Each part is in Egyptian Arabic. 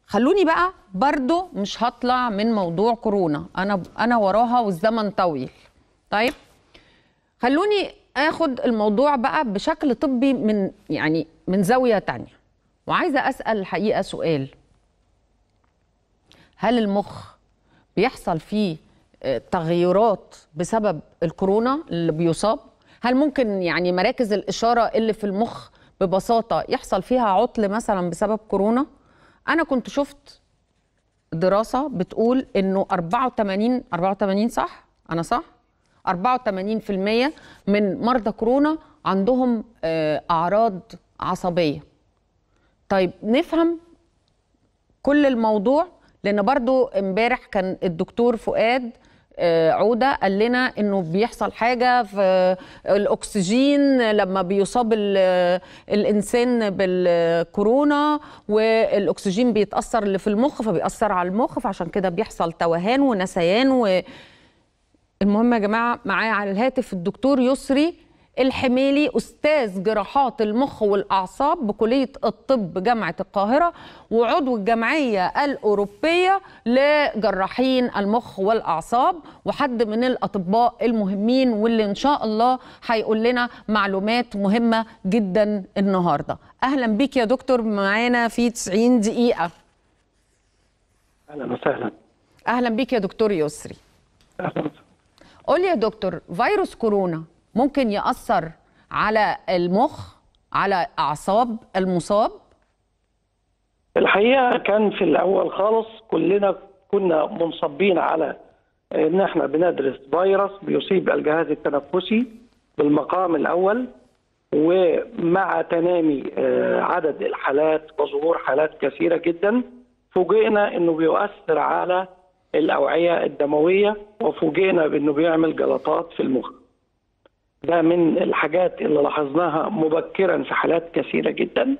خلوني بقى برضو مش هطلع من موضوع كورونا انا انا وراها والزمن طويل طيب خلوني اخد الموضوع بقى بشكل طبي من يعني من زاويه تانية وعايزه اسال الحقيقه سؤال هل المخ بيحصل فيه آه، تغيرات بسبب الكورونا اللي بيصاب هل ممكن يعني مراكز الاشاره اللي في المخ ببساطه يحصل فيها عطل مثلا بسبب كورونا انا كنت شفت دراسه بتقول انه 84 84 صح انا صح 84% من مرضى كورونا عندهم آه، اعراض عصبيه طيب نفهم كل الموضوع لان برضو امبارح كان الدكتور فؤاد آه، عوده قال لنا انه بيحصل حاجه في الاكسجين لما بيصاب ال- الانسان بالكورونا والاكسجين بيتاثر اللي في المخ فبيأثر على المخ فعشان كده بيحصل توهان ونسيان و المهم يا جماعه معايا على الهاتف الدكتور يسري الحميلي استاذ جراحات المخ والاعصاب بكليه الطب جامعه القاهره وعضو الجمعيه الاوروبيه لجراحين المخ والاعصاب وحد من الاطباء المهمين واللي ان شاء الله هيقول لنا معلومات مهمه جدا النهارده اهلا بيك يا دكتور معانا في 90 دقيقه اهلا وسهلا اهلا بيك يا دكتور يسري اهلا وسهلا قول لي يا دكتور فيروس كورونا ممكن يأثر على المخ على أعصاب المصاب الحقيقه كان في الاول خالص كلنا كنا منصبين على ان احنا بندرس فيروس بيصيب الجهاز التنفسي بالمقام الاول ومع تنامي آه، عدد الحالات وظهور حالات كثيره جدا فوجئنا انه بيؤثر على الاوعيه الدمويه وفوجئنا بانه بيعمل جلطات في المخ. ده من الحاجات اللي لاحظناها مبكرا في حالات كثيره جدا.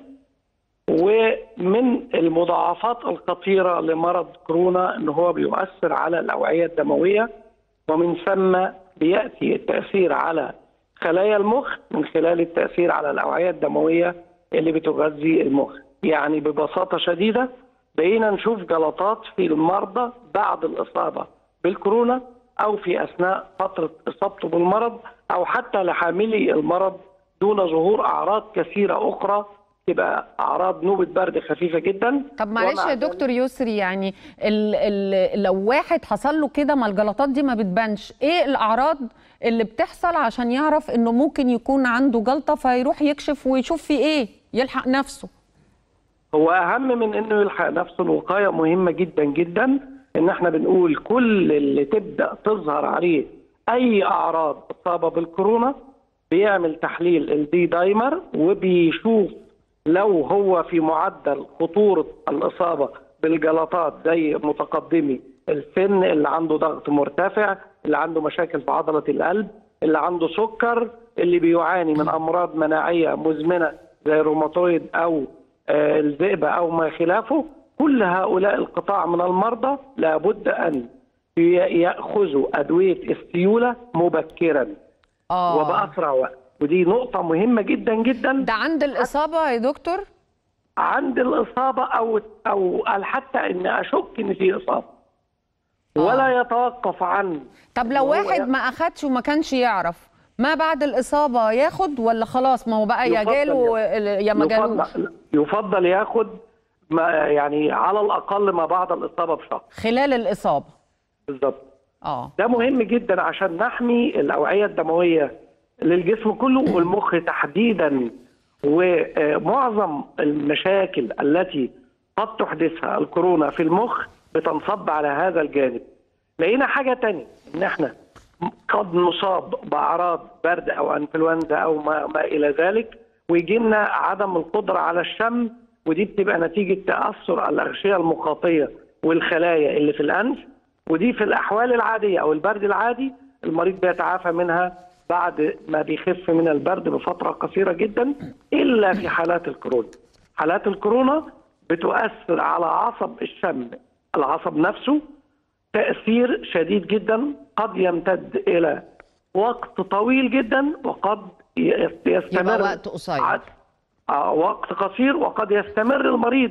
ومن المضاعفات الخطيرة لمرض كورونا أنه هو بيؤثر على الأوعية الدموية ومن ثم بيأتي التأثير على خلايا المخ من خلال التأثير على الأوعية الدموية اللي بتغذي المخ يعني ببساطة شديدة بقينا نشوف جلطات في المرضى بعد الإصابة بالكورونا أو في أثناء فترة إصابته بالمرض أو حتى لحاملي المرض دون ظهور أعراض كثيرة أخرى تبقى اعراض نوبه برد خفيفه جدا طب معلش ومع يا ذلك- دكتور يسري يعني ال ال لو واحد حصل له كده ما الجلطات دي ما بتبانش ايه الاعراض اللي بتحصل عشان يعرف انه ممكن يكون عنده جلطه فيروح يكشف ويشوف في ايه يلحق نفسه هو اهم من انه يلحق نفسه الوقايه مهمه جدا جدا ان احنا بنقول كل اللي تبدا تظهر عليه اي اعراض اصابه بالكورونا بيعمل تحليل الدي دايمر وبيشوف لو هو في معدل خطوره الاصابه بالجلطات زي متقدمي السن اللي عنده ضغط مرتفع اللي عنده مشاكل في عضله القلب اللي عنده سكر اللي بيعاني من امراض مناعيه مزمنه زي الروماتويد او آه، الذئبه او ما خلافه كل هؤلاء القطاع من المرضى لابد ان ي- ياخذوا ادويه السيوله مبكرا اه وباسرع وقت ودي نقطه مهمه جدا جدا ده عند الاصابه يا دكتور عند الاصابه او او حتى ان اشك ان في اصابه ولا يتوقف عن طب لو هو واحد ياخد- ما اخدش وما كانش يعرف ما بعد الاصابه ياخد ولا خلاص ما هو بقى يا يفضل جاله يا ما جالوش يفضل, يفضل ياخد ما يعني على الاقل ما بعد الاصابه بشهر خلال الاصابه بالظبط اه ده مهم جدا عشان نحمي الاوعيه الدمويه للجسم كله والمخ تحديدا ومعظم المشاكل التي قد تحدثها الكورونا في المخ بتنصب على هذا الجانب لقينا حاجه تانية ان احنا قد نصاب باعراض برد او انفلونزا او ما, ما الى ذلك ويجي لنا عدم القدره على الشم ودي بتبقى نتيجه تاثر الاغشيه المخاطيه والخلايا اللي في الانف ودي في الاحوال العاديه او البرد العادي المريض بيتعافى منها بعد ما بيخف من البرد بفتره قصيره جدا الا في حالات الكورونا. حالات الكورونا بتؤثر على عصب الشم العصب نفسه تاثير شديد جدا قد يمتد الى وقت طويل جدا وقد ي- يستمر يبقى وقت قصير. عد- آه، وقت قصير وقد يستمر المريض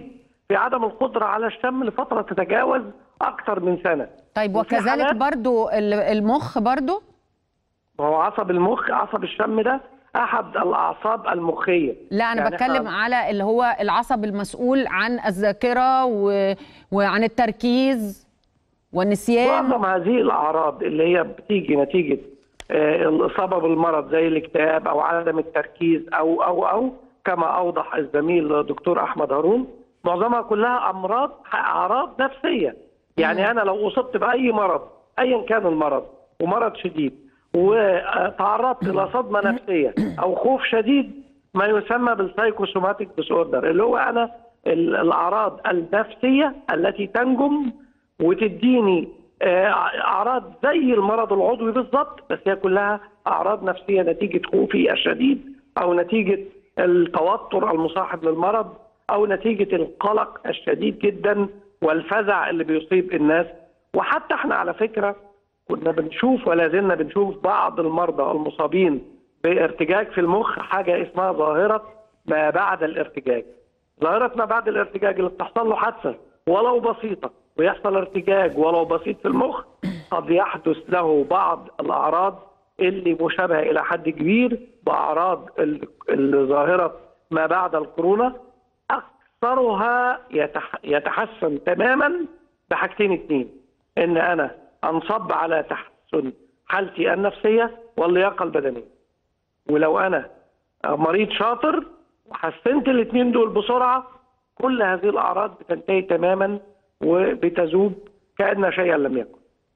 في عدم القدره على الشم لفتره تتجاوز اكثر من سنه طيب وفي وكذلك حالات- برضو ال- المخ برضو وهو عصب المخ عصب الشم ده احد الاعصاب المخيه لا انا يعني بتكلم إحنا- على اللي هو العصب المسؤول عن الذاكره و... وعن التركيز والنسيان معظم هذه الاعراض اللي هي بتيجي نتيجه آه، الاصابه بالمرض زي الاكتئاب او عدم التركيز او او او كما اوضح الزميل الدكتور احمد هارون معظمها كلها امراض اعراض نفسيه يعني انا لو اصبت باي مرض ايا كان المرض ومرض شديد وتعرضت الى صدمه نفسيه او خوف شديد ما يسمى بالسايكوسوماتيك ديس اوردر اللي هو انا ال- الاعراض النفسيه التي تنجم وتديني آه، اعراض زي المرض العضوي بالظبط بس هي كلها اعراض نفسيه نتيجه خوفي الشديد او نتيجه التوتر المصاحب للمرض او نتيجه القلق الشديد جدا والفزع اللي بيصيب الناس وحتى احنا على فكره كنا بنشوف ولا زلنا بنشوف بعض المرضى المصابين بارتجاج في المخ حاجه اسمها ظاهره ما بعد الارتجاج. ظاهره ما بعد الارتجاج اللي بتحصل له حادثه ولو بسيطه ويحصل ارتجاج ولو بسيط في المخ قد يحدث له بعض الاعراض اللي مشابهه الى حد كبير باعراض ال- الظاهره ما بعد الكورونا اكثرها يتح يتحسن تماما بحاجتين اتنين ان انا انصب على تحسن حالتي النفسيه واللياقه البدنيه ولو انا مريض شاطر وحسنت الاثنين دول بسرعه كل هذه الاعراض بتنتهي تماما وبتذوب كان شيئا لم يكن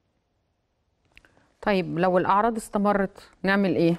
طيب لو الاعراض استمرت نعمل ايه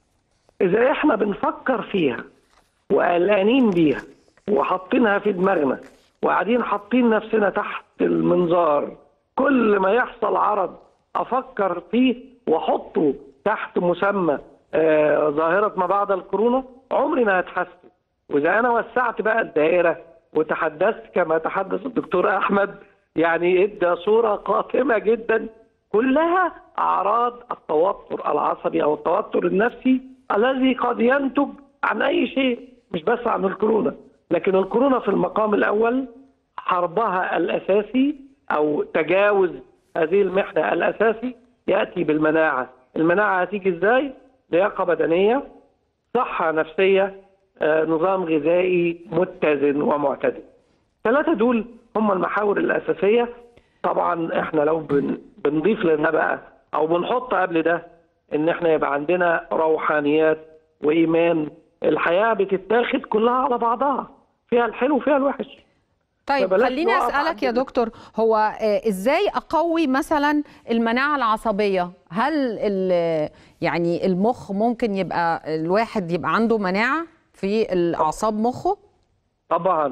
اذا احنا بنفكر فيها وقلقانين بيها وحاطينها في دماغنا وقاعدين حاطين نفسنا تحت المنظار كل ما يحصل عرض افكر فيه واحطه تحت مسمى آه ظاهره ما بعد الكورونا عمري ما هتحسن واذا انا وسعت بقى الدائره وتحدثت كما تحدث الدكتور احمد يعني ادى صوره قاتمه جدا كلها اعراض التوتر العصبي او التوتر النفسي الذي قد ينتج عن اي شيء مش بس عن الكورونا لكن الكورونا في المقام الاول حربها الاساسي او تجاوز هذه المحنه الاساسي ياتي بالمناعه، المناعه هتيجي ازاي؟ لياقه بدنيه، صحه نفسيه، آه، نظام غذائي متزن ومعتدل. الثلاثه دول هم المحاور الاساسيه طبعا احنا لو بن بنضيف لنا بقى او بنحط قبل ده ان احنا يبقى عندنا روحانيات وايمان الحياه بتتاخد كلها على بعضها فيها الحلو وفيها الوحش طيب فبلاش خليني نقف اسالك يا عند- دكتور هو آه، ازاي اقوي مثلا المناعه العصبيه هل ال- يعني المخ ممكن يبقى الواحد يبقى عنده مناعه في الاعصاب مخه طبعا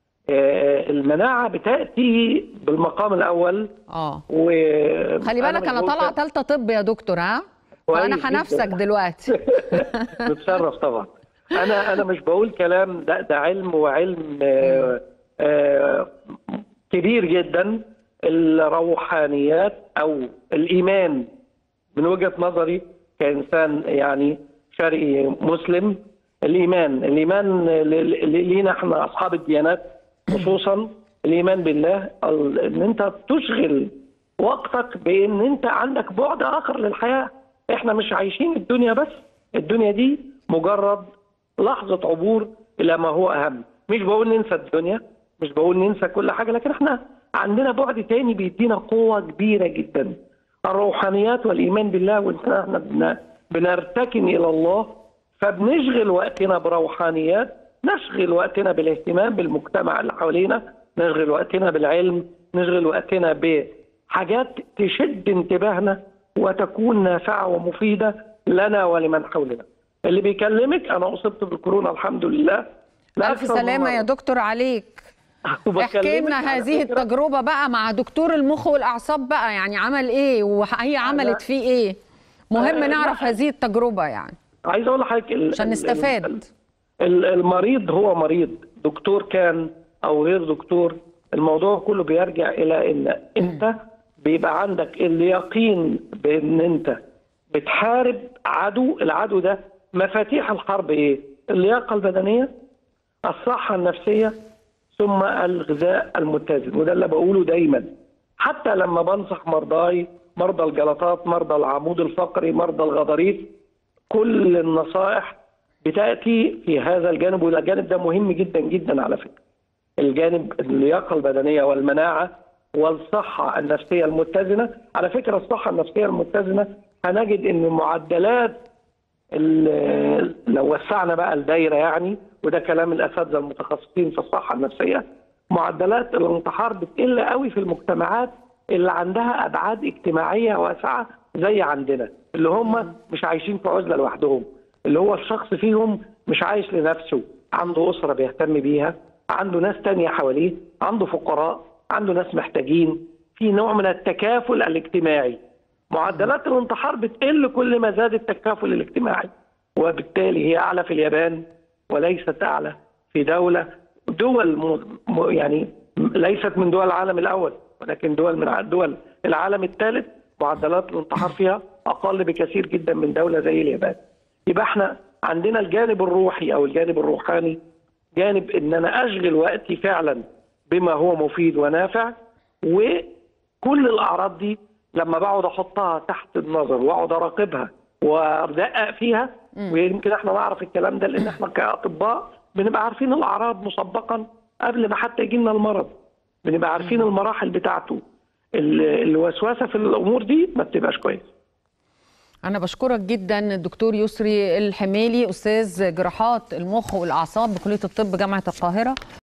آه، المناعه بتاتي بالمقام الاول اه و خلي بالك انا طالعه ثالثه طب يا دكتور ها كويس فانا جداً. هنافسك دلوقتي متشرف طبعا انا انا مش بقول كلام ده ده علم وعلم آه، آه، كبير جدا الروحانيات او الايمان من وجهه نظري كانسان يعني شرقي مسلم الايمان الايمان ل- ل- لينا احنا اصحاب الديانات خصوصا الايمان بالله ال- ان انت تشغل وقتك بان انت عندك بعد اخر للحياه احنا مش عايشين الدنيا بس الدنيا دي مجرد لحظه عبور الى ما هو اهم مش بقول ننسى الدنيا مش بقول ننسى كل حاجه لكن احنا عندنا بعد تاني بيدينا قوه كبيره جدا الروحانيات والايمان بالله وان احنا بن- بنرتكن الى الله فبنشغل وقتنا بروحانيات نشغل وقتنا بالاهتمام بالمجتمع اللي حوالينا نشغل وقتنا بالعلم نشغل وقتنا بحاجات تشد انتباهنا وتكون نافعة ومفيدة لنا ولمن حولنا اللي بيكلمك أنا أصبت بالكورونا الحمد لله الف لأكثر من سلامه يا مرة. دكتور عليك احكي وبكلمك لنا على هذه فكرة- التجربه بقى مع دكتور المخ والاعصاب بقى يعني عمل ايه وهي عملت فيه ايه مهم آه، نعرف لا. هذه التجربه يعني عايز أقول لحضرتك ال- عشان ال- نستفاد. ال- ال- المريض هو مريض دكتور كان او غير دكتور الموضوع كله بيرجع الى ان انت بيبقى عندك اليقين بان انت بتحارب عدو العدو ده مفاتيح الحرب ايه اللياقه البدنيه الصحه النفسيه ثم الغذاء المتزن وده اللي بقوله دايما حتى لما بنصح مرضاي مرضى الجلطات مرضى العمود الفقري مرضى الغضاريف كل النصائح بتاتي في هذا الجانب والجانب ده مهم جدا جدا على فكره الجانب اللياقه البدنيه والمناعه والصحه النفسيه المتزنه على فكره الصحه النفسيه المتزنه هنجد ان معدلات ال- لو وسعنا بقى الدايره يعني وده كلام الاساتذه المتخصصين في الصحه النفسيه معدلات الانتحار بتقل قوي في المجتمعات اللي عندها ابعاد اجتماعيه واسعه زي عندنا اللي هم مش عايشين في عزله لوحدهم اللي هو الشخص فيهم مش عايش لنفسه عنده اسره بيهتم بيها عنده ناس تانية حواليه عنده فقراء عنده ناس محتاجين في نوع من التكافل الاجتماعي معدلات الانتحار بتقل كل ما زاد التكافل الاجتماعي وبالتالي هي اعلى في اليابان وليست اعلى في دوله دول م... م... يعني ليست من دول العالم الاول ولكن دول من دول العالم الثالث معدلات الانتحار فيها اقل بكثير جدا من دوله زي اليابان يبقى احنا عندنا الجانب الروحي او الجانب الروحاني جانب ان انا اشغل وقتي فعلا بما هو مفيد ونافع وكل الاعراض دي لما بقعد احطها تحت النظر واقعد اراقبها وادقق فيها ويمكن احنا نعرف الكلام ده لان احنا كاطباء بنبقى عارفين الاعراض مسبقا قبل ما حتى يجي لنا المرض بنبقى عارفين المراحل بتاعته ال- الوسوسه في الامور دي ما بتبقاش كويس أنا بشكرك جدا الدكتور يسري الحميلي أستاذ جراحات المخ والأعصاب بكلية الطب جامعة القاهرة